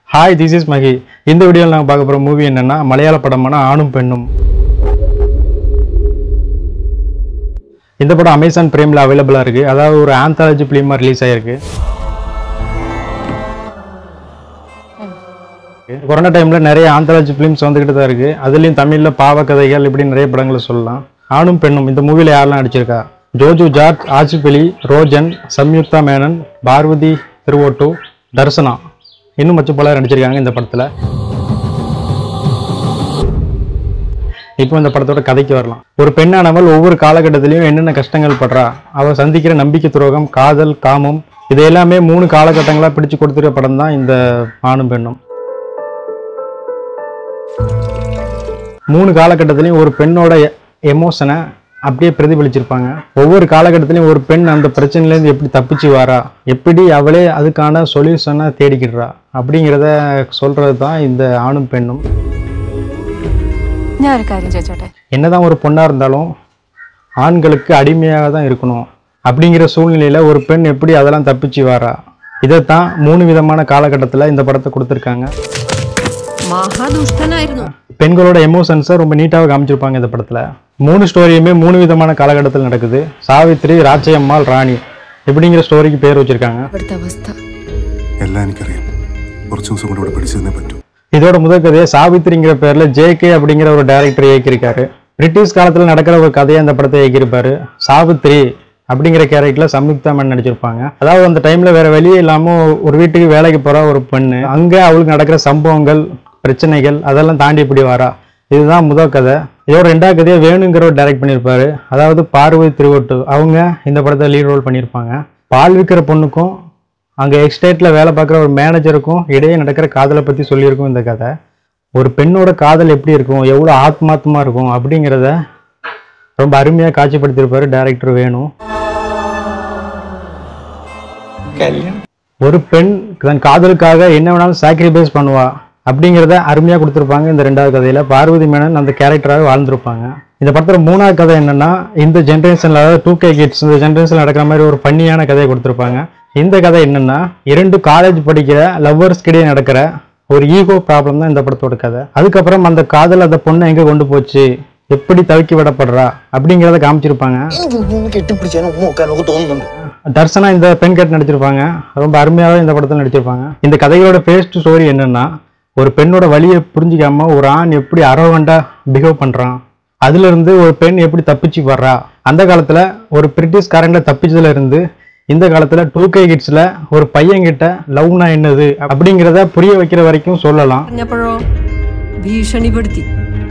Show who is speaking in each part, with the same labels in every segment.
Speaker 1: hi this is மகி இந்த வீடியோவில் நாங்கள் பார்க்க போகிற மூவி என்னன்னா மலையாள படமான ஆணும் பெண்ணும் இந்த படம் அமேசான் பிரேமில் அவைலபிளாக இருக்குது அதாவது ஒரு ஆந்தாலஜி ஃபிலிமாக ரிலீஸ் ஆகிருக்கு கொரோனா டைமில் நிறைய ஆந்தாலஜி ஃபிலிம்ஸ் வந்துக்கிட்டு தான் இருக்குது அதுலேயும் தமிழில் பாவக்கதைகள் இப்படி நிறைய படங்களை சொல்லலாம் ஆணும் பெண்ணும் இந்த மூவியில் யாரெல்லாம் நடிச்சிருக்கா ஜோஜு ஜார்ஜ் ஆச்சிபெலி ரோஜன் சம்யுக்தா மேனன் பார்வதி திருவோட்டு தர்சனா இன்னும் மற்ற பலர் நடிச்சிருக்காங்க இந்த படத்தில் இப்போ இந்த படத்தோட கதைக்கு வரலாம் ஒரு பெண்ணானவள் ஒவ்வொரு காலகட்டத்திலையும் என்னென்ன கஷ்டங்கள் படுறா அவள் சந்திக்கிற நம்பிக்கை துரோகம் காதல் காமம் இது எல்லாமே மூணு காலகட்டங்களாக பிடிச்சு கொடுத்துருக்க படம் தான் இந்த ஆணும் பெண்ணும் மூணு காலகட்டத்திலையும் ஒரு பெண்ணோட எமோஷனை அப்படியே பிரதிபலிச்சிருப்பாங்க ஒவ்வொரு காலகட்டத்திலையும் ஒரு பெண் அந்த பிரச்சனையிலேருந்து எப்படி தப்பிச்சு வரா எப்படி அவளே அதுக்கான சொல்யூஷனை தேடிக்கிடுறா அப்படிங்கிறத சொல்கிறது தான் இந்த ஆணும் பெண்ணும்
Speaker 2: ഞാൻ ഒരു കാര്യം ചോദിച്ചോട്ടെ
Speaker 1: என்னதான் ஒரு பொண்ணாக இருந்தாலும் ஆண்களுக்கு அடிமையாக தான் இருக்கணும் அப்படிங்கிற சூழ்நிலையில் ஒரு பெண் எப்படி அதெல்லாம் தப்பிச்சு வரா இதைத்தான் மூணு விதமான காலகட்டத்தில் இந்த படத்தை கொடுத்துருக்காங்க
Speaker 3: മഹാദുഷ്ടനായിരുന്നു
Speaker 1: பெண்களோட எமோஷன்ஸை ரொம்ப நீட்டாக காமிச்சிருப்பாங்க இந்த படத்தில் மூணு ஸ்டோரியுமே மூணு விதமான காலகட்டத்தில் நடக்குது சாவித்ரி ராச்சையம்மாள் ராணி இப்படிங்கிற ஸ்டோரிக்கு பேர் வச்சிருக்காங்க
Speaker 3: ഇവിടുത്തെ അവസ്ഥ
Speaker 4: എല്ലാം എനിക്കറിയാം കുറച്ച് ദിവസം കൂടെ ഇവിടെ പിടിച്ചു തന്നേ പറ്റൂ
Speaker 1: இதோட முதல் கதையை சாவித்ரிங்கிற பேர்ல ஜேகே அப்படிங்கிற ஒரு டைரக்டர் இயக்கியிருக்காரு பிரிட்டிஷ் காலத்துல நடக்கிற ஒரு கதையை அந்த படத்தை இயக்கியிருப்பாரு சாவித்ரி அப்படிங்கிற கேரக்டர்ல சம்யுக்தா மேன் நடிச்சிருப்பாங்க அதாவது அந்த டைம்ல வேற வெளியே இல்லாம ஒரு வீட்டுக்கு வேலைக்கு போற ஒரு பெண்ணு அங்க அவளுக்கு நடக்கிற சம்பவங்கள் பிரச்சனைகள் அதெல்லாம் தாண்டி இப்படி வரா இதுதான் முதல் கதை இதோட ரெண்டாவது கதையை வேணுங்கிற ஒரு டைரக்ட் பண்ணியிருப்பாரு அதாவது பார்வதி திருவட்டு அவங்க இந்த படத்தை லீட் ரோல் பண்ணியிருப்பாங்க பால் விற்கிற பொண்ணுக்கும் அங்கே எக்ஸ்டேட்டில் வேலை பார்க்குற ஒரு மேனேஜருக்கும் இடையே நடக்கிற காதலை பற்றி சொல்லியிருக்கும் இந்த கதை ஒரு பெண்ணோட காதல் எப்படி இருக்கும் எவ்வளோ ஆத்மார்த்தமாக இருக்கும் அப்படிங்கிறத ரொம்ப அருமையாக காட்சிப்படுத்தியிருப்பாரு டைரக்டர் வேணும் ஒரு பெண் தன் காதலுக்காக என்ன வேணாலும் சாக்ரிஃபைஸ் பண்ணுவா அப்படிங்கிறத அருமையாக கொடுத்துருப்பாங்க இந்த ரெண்டாவது கதையில் பார்வதி மேனன் அந்த கேரக்டராக வாழ்ந்திருப்பாங்க இந்த படத்தில் மூணாவது கதை என்னன்னா இந்த ஜென்ரேஷனில் அதாவது டூ கே கிட்ஸ் இந்த ஜென்ரேஷனில் நடக்கிற மாதிரி ஒரு ஃபன்னியான கதையை கொடுத்துருப்பாங்க இந்த கதை என்னன்னா இரண்டு காலேஜ் படிக்கிற லவ்வர்ஸ் கிடையே நடக்கிற ஒரு ஈகோ ப்ராப்ளம் தான் இந்த படத்தோட கதை அதுக்கப்புறம் அந்த காதல் அந்த பொண்ணை எங்கே கொண்டு போச்சு எப்படி தவிக்கி விடப்படுறா அப்படிங்கிறத காமிச்சிருப்பாங்க
Speaker 5: എനിക്ക് ഒന്ന് കെട്ടിപ്പിടിച്ചാലും ഉമ്മ വെക്കാനൊക്കെ തോന്നുന്നുണ്ട്
Speaker 1: தர்சனா இந்த பெண் கேட்டு நடிச்சிருப்பாங்க ரொம்ப அருமையாகவே இந்த படத்தில் நடிச்சிருப்பாங்க இந்த கதையோட பேஸ்ட் ஸ்டோரி என்னன்னா ஒரு பெண்ணோட வழியை புரிஞ்சிக்காம ஒரு ஆண் எப்படி அரவண்டா பிஹேவ் பண்றான் அதுல இருந்து ஒரு பெண் எப்படி தப்பிச்சு வர்றா அந்த காலத்துல ஒரு பிரிட்டிஷ் காரண்ட தப்பிச்சதுல இருந்து இந்த காலத்துல டூ கே கிட்ஸ்ல ஒரு பையன்கிட்ட லவ்னா என்னது அப்படிங்கிறத புரிய வைக்கிற வரைக்கும் சொல்லலாம்
Speaker 3: പറഞ്ഞപ്പോഴോ ഭീഷണിപ്പെടുത്തി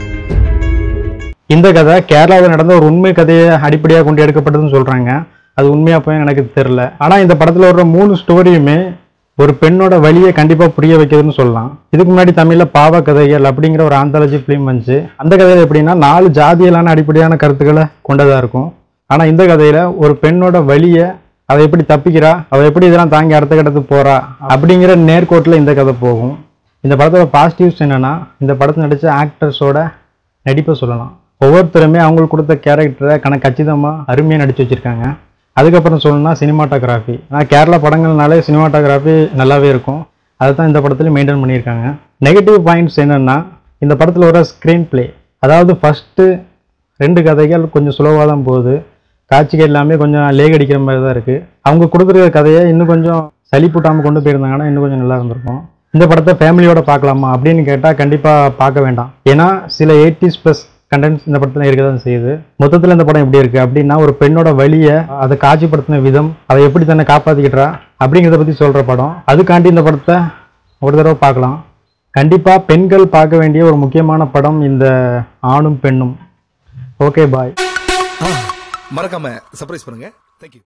Speaker 1: இந்த கதை கேரளாவில் நடந்த ஒரு உண்மை கதையை அடிப்படையாக கொண்டு எடுக்கப்பட்டதுன்னு சொல்றாங்க அது உண்மையா போய் எனக்கு தெரியல ஆனா இந்த படத்துல வர்ற மூணு ஸ்டோரியுமே ஒரு பெண்ணோட வழியை கண்டிப்பா புரிய வைக்கிறதுன்னு சொல்லலாம் இதுக்கு முன்னாடி தமிழ்ல பாவ கதைகள் அப்படிங்கிற ஒரு ஆந்தாலஜி ஃபிலிம் வந்துச்சு அந்த கதையில எப்படின்னா நாலு ஜாதியிலான அடிப்படையான கருத்துக்களை கொண்டதா இருக்கும் ஆனா இந்த கதையில ஒரு பெண்ணோட வழியை அவ எப்படி தப்பிக்கிறா அவ எப்படி இதெல்லாம் தாங்கி அடுத்த கட்டத்துக்கு போறா அப்படிங்கிற நேர்கோட்டில் இந்த கதை போகும் இந்த படத்தோட பாசிட்டிவ்ஸ் என்னன்னா இந்த படத்தில் நடிச்ச ஆக்டர்ஸோட நடிப்பை சொல்லலாம் ஒவ்வொருத்தருமே அவங்களுக்கு கொடுத்த கேரக்டரை கணக்கு கச்சிதமாக அருமையாக நடிச்சு வச்சுருக்காங்க அதுக்கப்புறம் சொல்லணும்னா சினிமாட்டோகிராஃபி ஆனால் கேரளா படங்கள்னாலே சினிமாட்டோகிராஃபி நல்லாவே இருக்கும் அதை தான் இந்த படத்துலையும் மெயின்டைன் பண்ணியிருக்காங்க நெகட்டிவ் பாயிண்ட்ஸ் என்னென்னா இந்த படத்தில் வர ஸ்க்ரீன் ப்ளே அதாவது ஃபஸ்ட்டு ரெண்டு கதைகள் கொஞ்சம் சுலவாக தான் போகுது காட்சிகள் எல்லாமே கொஞ்சம் லேக் அடிக்கிற மாதிரி தான் இருக்குது அவங்க கொடுக்குற கதையை இன்னும் கொஞ்சம் சலிப்பூட்டாமல் கொண்டு போயிருந்தாங்கன்னா இன்னும் கொஞ்சம் நல்லா இருந்திருக்கும் இந்த படத்தை ஃபேமிலியோட பார்க்கலாமா அப்படின்னு கேட்டால் கண்டிப்பாக பார்க்க வேண்டாம் ஏன்னா சில எயிட்டிஸ் ப்ளஸ் கண்டென்ட்ஸ் இந்த படத்தில் இருக்க தான் செய்யுது மொத்தத்தில் இந்த படம் எப்படி இருக்குது அப்படின்னா ஒரு பெண்ணோட வழியை அதை காட்சிப்படுத்தின விதம் அதை எப்படி தன்னை காப்பாற்றிக்கிட்டா அப்படிங்கிறத பற்றி சொல்கிற படம் அதுக்காண்டி இந்த படத்தை ஒரு தடவை பார்க்கலாம் கண்டிப்பாக பெண்கள் பார்க்க வேண்டிய ஒரு முக்கியமான படம் இந்த ஆணும் பெண்ணும் ஓகே பாய்
Speaker 6: மறக்காம சர்ப்ரைஸ் பண்ணுங்க தேங்க்யூ